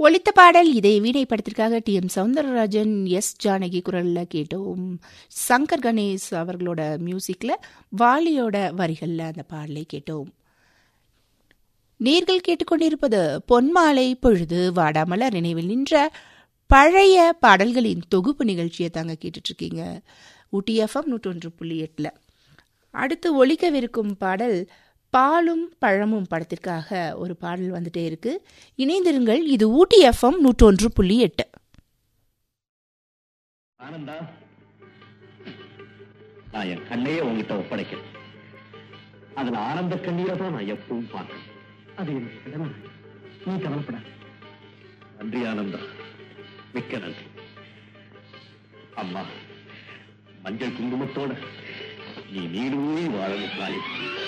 ஒலித்த பாடல் இதை வீணை படத்திற்காக T M Soundararajan S Janaki குரல்ல கேட்டோம் சங்கர் கணேஷ் அவர்களோட மியூசிக்ல வாலியோட வரிகள்ல அந்த பாடலை கேட்டோம் நேர்கள் கேட்டுக்கொண்டிருப்பது பொன்மாலை பொழுது வாடாமலர் நினைவில் நின்ற பழைய பாடல்களின் தொகுப்பு நிகழ்ச்சியை தாங்க கேட்டுட்டு இருக்கீங்க ஊட்டி எஃப்எம் நூற்றொன்று புள்ளி எட்டுல அடுத்து ஒலிக்கவிருக்கும் பாடல் பாலும் பழமும் படத்திற்காக ஒரு பாடல் வந்துட்டே இருக்கு இணைந்திருங்கள் இது ஊட்டி எஃப்எம் நூற்றொன்று புள்ளி எட்டு ஆனந்தா நான் என் கண்ணையே உங்ககிட்ட ஒப்படைக்கிறேன் அதுல ஆனந்த கண்ணீரை தான் நான் எப்பவும் பார்க்கணும் அது என்னுடைய கடமை நீ கவலைப்பட நன்றி ஆனந்தா மிக்க நன்றி அம்மா மஞ்சள் குங்குமத்தோட நீ நீடூழி வாழணும் தாயே